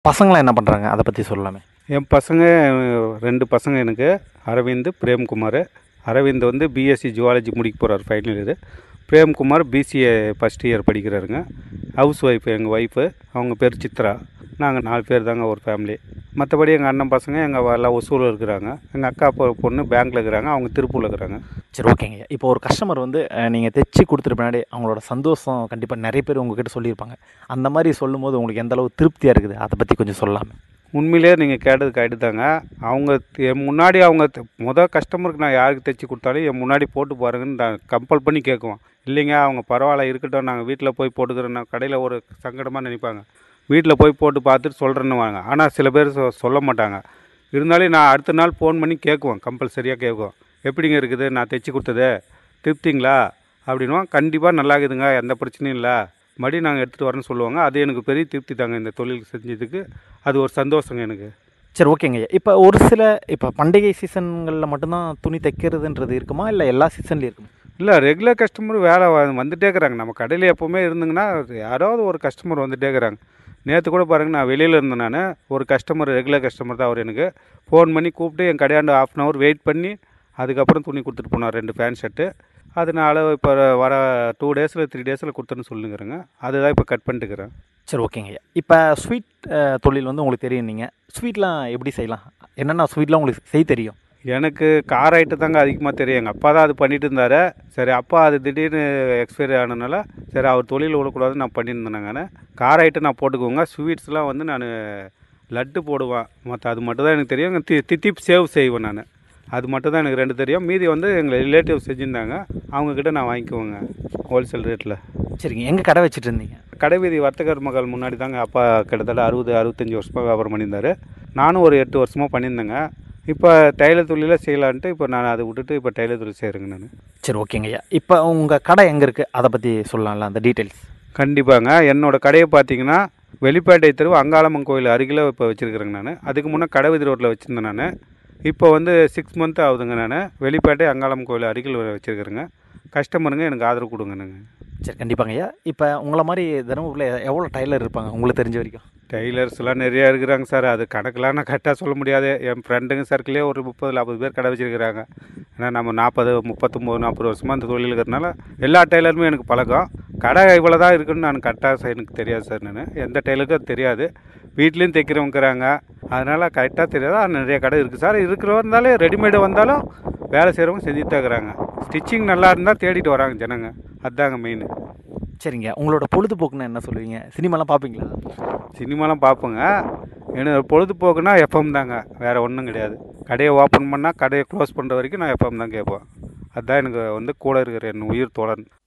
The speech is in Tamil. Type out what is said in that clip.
பசங்களாம் என்ன பண்ணுறாங்க அதை பற்றி சொல்லலாமே என் பசங்க ரெண்டு பசங்க எனக்கு அரவிந்த் பிரேம்குமார் அரவிந்த் வந்து பிஎஸ்சி ஜுவாலஜி முடிக்க போகிறார் final year Premkumar BCA first year படிக்கிறாருங்க ஹவுஸ் ஒய்ஃப் எங்கள் ஒய்ஃபு அவங்க பேர் சித்ரா நாங்கள் நாலு பேர் தாங்க ஒரு ஃபேமிலி மற்றபடி எங்கள் அண்ணன் பசங்க எங்கள் எல்லாம் ஒசூரில் இருக்கிறாங்க எங்கள் அக்கா பொ- பொண்ணு பேங்க்கில் இருக்கிறாங்க அவங்க திருப்பூரில் இருக்கிறாங்க சரி ஓகேங்க இப்போ ஒரு கஸ்டமர் வந்து நீங்கள் தைச்சி கொடுத்துட்டு பின்னாடி அவங்களோட சந்தோஷம் கண்டிப்பாக நிறைய பேர் உங்ககிட்ட சொல்லியிருப்பாங்க அந்த மாதிரி சொல்லும்போது உங்களுக்கு எந்த அளவு திருப்தியாக இருக்குது அதை பற்றி கொஞ்சம் சொல்லலாமே உண்மையிலேயே நீங்கள் கேட்டது கரெக்டு தாங்க அவங்க த- என் முன்னாடி அவங்க த- முத கஸ்டமருக்கு நான் யாருக்கு தைச்சி கொடுத்தாலும் என் முன்னாடி போட்டு பாருங்கன்னு நான் கம்பல் பண்ணி கேட்குவேன் இல்லைங்க அவங்க பரவாயில்ல இருக்கட்டும் நாங்கள் வீட்டில் போய் போட்டுக்கிறோம் நான் கடையில் ஒரு சங்கடமாக நினைப்பாங்க வீட்டில் போய் போட்டு பார்த்துட்டு சொல்கிறேன்னு வாங்க ஆனால் சில பேர் சொ- சொல்ல மாட்டாங்க இருந்தாலும் நான் அடுத்த நாள் ஃபோன் பண்ணி கேட்குவேன் கம்பல்சரியாக கேட்குவேன் எப்படிங்க இருக்குது நான் தைச்சி கொடுத்தது திருப்திங்களா அப்படின்னுவான் கண்டிப்பாக நல்லா இருக்குதுங்க எந்த பிரச்சனையும் இல்லை மறுபடியும் நாங்கள் எடுத்துகிட்டு வரேன்னு சொல்லுவாங்க அது எனக்கு பெரிய திருப்தி தாங்க இந்த தொழில் செஞ்சதுக்கு அது ஒரு சந்தோஷங்க எனக்கு சரி ஓகேங்க இப்போ ஒரு சில இப்போ பண்டிகை சீசன்களில் மட்டும்தான் துணி தைக்கிறதுன்றது இருக்குமா இல்லை எல்லா சீசன்லேயும் இருக்குமா இல்லை ரெகுலர் கஸ்டமர் வேலை வ- வந்துட்டே இருக்கிறாங்க நம்ம கடையில் எப்போவுமே இருந்துங்கன்னா யாராவது ஒரு கஸ்டமர் வந்துட்டே இருக்கிறாங்க நேற்று கூட பாருங்க நான் வெளியில் இருந்தேன் நான் ஒரு கஸ்டமர் ரெகுலர் கஸ்டமர் தான் அவர் எனக்கு ஃபோன் பண்ணி கூப்பிட்டு என் கடையாண்டு ஆஃப் அன் ஹவர் வெயிட் பண்ணி அதுக்கப்புறம் துணி கொடுத்துட்டு போனார் ரெண்டு பேண்ட் ஷர்ட்டு அது நான் அளவு இப்போ வர டூ டேஸில் த்ரீ டேஸில் கொடுத்துன்னு சொல்லுங்கிறேங்க அதுதான் இப்போ கட் பண்ணிட்டுக்கிறேன் சரி ஓகேங்க இப்போ ஸ்வீட் தொழில் வந்து உங்களுக்கு தெரியும் நீங்கள் ஸ்வீட்லாம் எப்படி செய்யலாம் என்னென்ன ஸ்வீட்லாம் உங்களுக்கு செய்ய தெரியும் எனக்கு கார் ஐட்டம் தாங்க அதிகமாக தெரியும் எங்கள் அப்பா தான் அது பண்ணிட்டு இருந்தார் சரி அப்பா அது திடீர்னு எக்ஸ்பைரி ஆனதுனால சரி அவர் தொழில் விடக்கூடாதுன்னு நான் பண்ணியிருந்தேன் நான் கார் ஐட்டம் நான் போட்டுக்குவேங்க ஸ்வீட்ஸ்லாம் வந்து நான் லட்டு போடுவேன் மற்ற அது மட்டும் தான் எனக்கு தெரியும் தி தித்திப் சேவ் செய்வேன் நான் அது மட்டும் தான் எனக்கு ரெண்டு தெரியும் மீதி வந்து எங்கள் ரிலேட்டிவ் செஞ்சுருந்தாங்க அவங்கக்கிட்ட நான் வாங்கிக்குவேங்க ஹோல்சேல் ரேட்டில் சரிங்க எங்கே கடை வச்சுட்டு இருந்தீங்க கடைவீதி வர்த்தகர் மகள் முன்னாடி தாங்க அப்பா கிட்டத்தட்ட அறுபது அறுபத்தஞ்சி வருஷமாக வியாபாரம் பண்ணியிருந்தார் நானும் ஒரு எட்டு வருஷமாக பண்ணியிருந்தேங்க இப்போ டைலர் தொழிலில் செய்யலான்ட்டு இப்போ நான் அதை விட்டுட்டு இப்போ டைலர் தொழில் செய்கிறேங்க நான் சரி ஓகேங்கய்யா இப்போ உங்கள் கடை எங்கே இருக்குது அதை பற்றி சொல்லலாம்ல அந்த டீட்டெயில்ஸ் கண்டிப்பாங்க என்னோட கடையை பார்த்தீங்கன்னா வெளிப்பேட்டை தெருவு அங்காளம்மன் கோயில் அருகில் இப்போ வச்சுருக்கிறேங்க நான் அதுக்கு முன்னே கடைவீதி ரோட்டில் வச்சுருந்தேன் நான் இப்போ வந்து சிக்ஸ் மந்த் ஆகுதுங்க நான் வெளிப்பேட்டை அங்காளம்மன் கோயில் அருகில் வச்சுருக்கிறேங்க கஸ்டமருங்க எனக்கு ஆதரவு கொடுங்க நாங்கள் சரி கண்டிப்பாங்கய்யா இப்போ உங்களை மாதிரி தருமபுரியில் எவ்வளோ டைலர் இருப்பாங்க உங்களுக்கு தெரிஞ்ச வரைக்கும் டெய்லர்ஸ்லாம் நிறையா இருக்கிறாங்க சார் அது கணக்கெலாம் நான் கரெக்டாக சொல்ல முடியாது என் ஃப்ரெண்டுங்க சர்க்கிளே ஒரு முப்பது நாற்பது பேர் கடை வச்சிருக்கிறாங்க ஏன்னா நம்ம நாற்பது முப்பத்தொம்போது நாற்பது வருஷமாக அந்த தொழில் இருக்கிறதுனால எல்லா டெய்லருமே எனக்கு பழக்கம் கடை இவ்வளோ தான் இருக்குன்னு நான் கரெக்டாக எனக்கு தெரியாது சார் நான் எந்த டெய்லருக்கும் அது தெரியாது வீட்லேயும் தைக்கிறவங்கிறாங்க அதனால் கரெக்டாக தெரியாது ஆனால் நிறைய கடை இருக்குது சார் இருக்கிறவங்க இருந்தாலே ரெடிமேடு வந்தாலும் வேலை செய்கிறவங்க செஞ்சுட்டு தான் இருக்கிறாங்க ஸ்டிச்சிங் நல்லா இருந்தால் தேடிட்டு வராங்க ஜனங்க அதுதாங்க மெயின் சரிங்க உங்களோட பொழுதுபோக்குன்னு என்ன சொல்லுவீங்க சினிமாலாம் பார்ப்பீங்களா சினிமாலாம் பார்ப்போங்க எனக்கு பொழுதுபோக்குனா எஃப்எம் தாங்க வேறு ஒன்றும் கிடையாது கடையை ஓப்பன் பண்ணால் கடையை க்ளோஸ் பண்ணுற வரைக்கும் நான் எஃப்எம் தான் கேட்பேன் அதுதான் எனக்கு வந்து கூட இருக்கிற என் உயிர் தோழன்